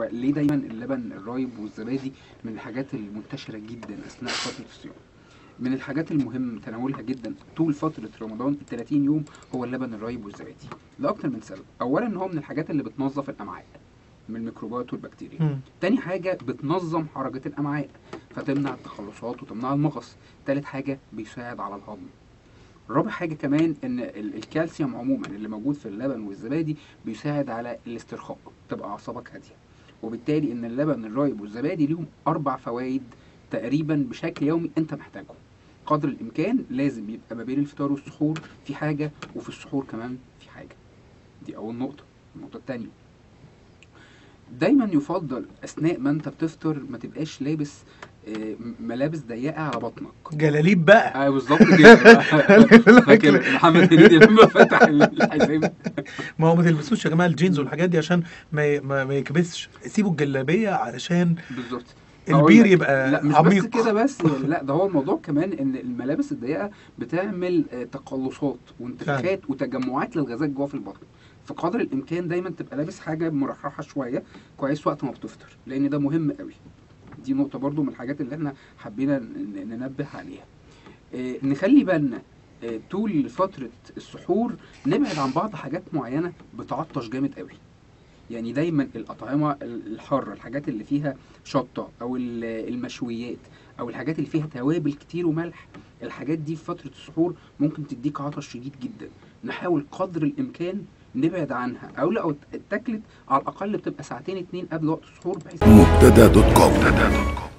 هو ليه دايما اللبن الرايب والزبادي من الحاجات المنتشره جدا اثناء فتره الصيام من الحاجات المهم تناولها جدا طول فتره رمضان ال 30 يوم هو اللبن الرايب والزبادي لاكتر من سبب اولا ان هو من الحاجات اللي بتنظف الامعاء من الميكروبات والبكتيريا مم. تاني حاجة بتنظم حركة الأمعاء فتمنع التخلصات وتمنع المغص تالت حاجة بيساعد على الهضم رابع حاجة كمان إن ال- الكالسيوم عموما اللي موجود في اللبن والزبادي بيساعد على الاسترخاء تبقى أعصابك هادية وبالتالي إن اللبن الرايب والزبادي ليهم أربع فوائد تقريبا بشكل يومي أنت محتاجهم قدر الإمكان لازم يبقى ما بين الفطار والسحور في حاجة وفي السحور كمان في حاجة دي أول نقطة النقطة التانية دايما يفضل اثناء ما انت بتفطر ما تبقاش لابس آه، ملابس ضيقه على بطنك جلاليب بقى اه بالظبط كده فاكر محمد هنيدي لما فتح الحزام ما هو ما تلبسوش يا جماعه الجينز والحاجات دي عشان ما ي- ما, ما يكبسش سيبوا الجلابيه علشان بالظبط أقول البير لك، يبقى لا مش عميق بس كده بس يعني لا ده هو الموضوع كمان ان الملابس الضيقه بتعمل آه، تقلصات وانتفاخات وتجمعات للغازات جوه في البطن فقدر الامكان دايما تبقى لابس حاجه مرحرحه شويه كويس وقت ما بتفطر لان ده مهم قوي دي نقطه برضو من الحاجات اللي احنا حبينا ن- ننبه عليها آه، نخلي بالنا آه، طول فتره السحور نبعد عن بعض حاجات معينه بتعطش جامد قوي يعني دايما الاطعمه الحاره الحاجات اللي فيها شطه او ال- المشويات او الحاجات اللي فيها توابل كتير وملح الحاجات دي في فتره السحور ممكن تديك عطش شديد جدا نحاول قدر الامكان نبعد عنها او لو اتاكلت على الاقل بتبقى ساعتين اتنين قبل وقت السحور بحيث مبتدا دوت كوم